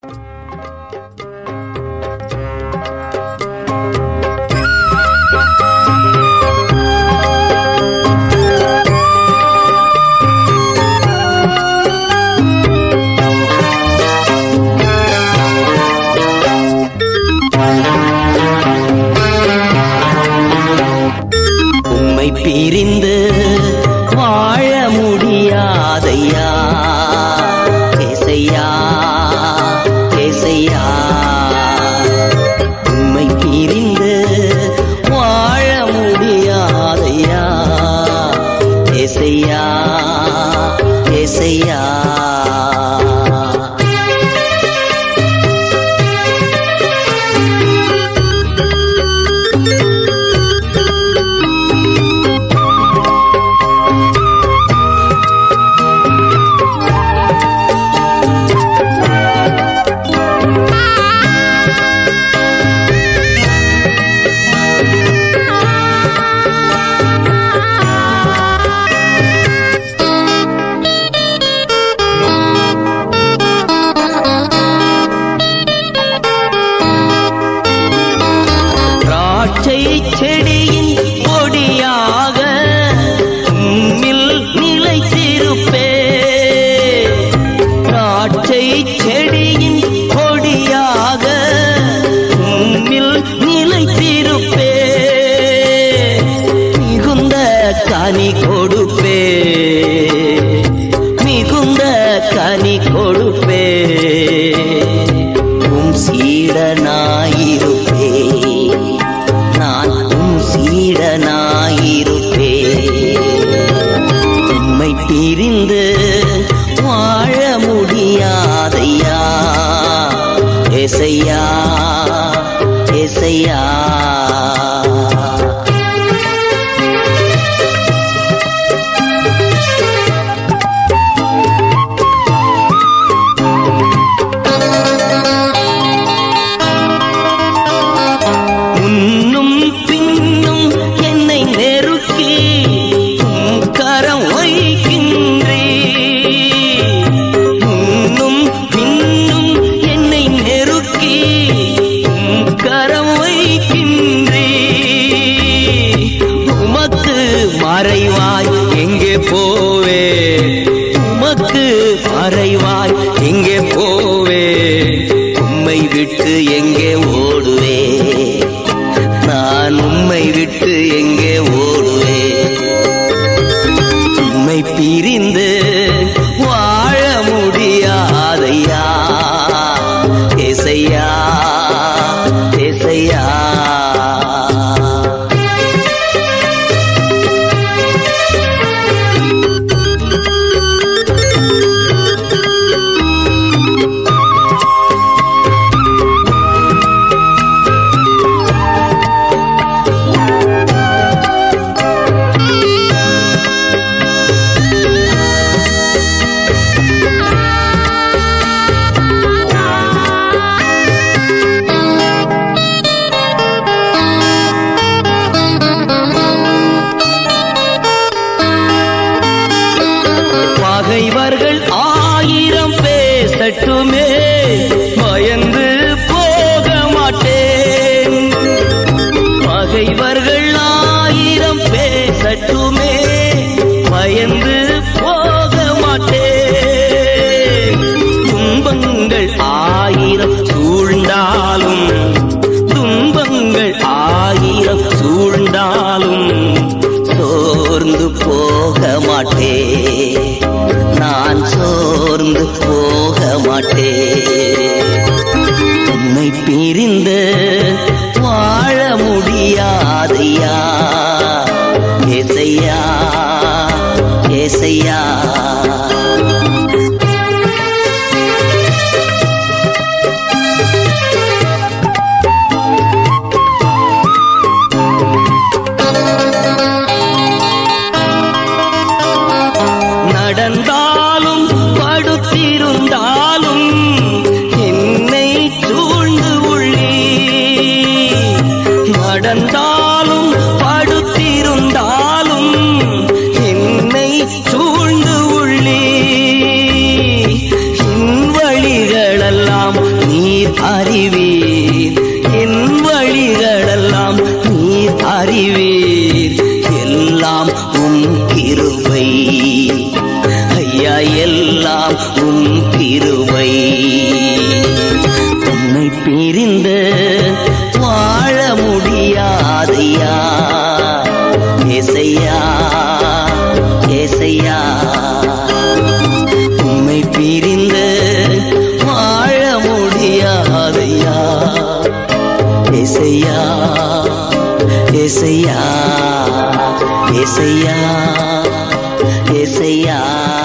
உம்மை பிரிந்து வாழ முடியாதையா கேசையா கேசையா உம்மை பிரிந்து வாழ முடியாதையா கேசையா கேசையா திராட்சை செடியின் கொடியாக உம்மில் நிலைத்திருப்பே திராட்சை செடியின் கொடியாக உம்மில் நிலைத்திருப்பே மிகுந்த கனி கொடுப்பே மிகுந்த கனி கொடுப்பே உம் சீடனாயிருப்பே நான் உம் சீடனாயிருப்பே உம்மை பிரிந்து வாழ முடியாதையா எசையா எசையா முன்னும் பின்னும் என்னை நெருக்கி உம் கரம் வைக்கின்றே முன்னும் பின்னும் என்னை நெருக்கி உம் கரம் வைக்கின்றே உமக்கு மறைவாய் எங்கே போவே உமக்கு மறைவாய் எங்கே போவே உம்மை விட்டு எங்கே ஓடுவே நான் உம்மை விட்டு எங்கே ஓடுவே உம்மை பிரிந்து வாழ முடியாதையா ஏசையா ஏசையா பகைவர்கள் ஆயிரம் பேசட்டுமே பயந்து போக மாட்டேன் பகைவர்கள் ஆயிரம் பேசட்டுமே பயந்து போக மாட்டேன் துன்பங்கள் ஆயிரம் சூழ்ந்தாலும் துன்பங்கள் ஆயிரம் சூழ்ந்தாலும் சோர்ந்து போக மாட்டேன் நான் சோர்ந்து போக மாட்டேன் உன்னை பிரிந்து வாழ முடியாதையா ஏசையா ஏசையா நடந்தாலும் படுத்திருந்தாலும் என்னை சூழ்ந்து உள்ளே நடந்தாலும் படுத்திருந்தாலும் என்னை சூழ்ந்து உள்ளே கிருபை ஐயா எல்லாம் உம் கிருபை உன்னை பிரிந்து வாழ முடியாதையா ஏசையா ஏசையா உம்மை பிரிந்து வாழ முடியாதையா ஏசையா ஏசையா ஏசையா ஏசையா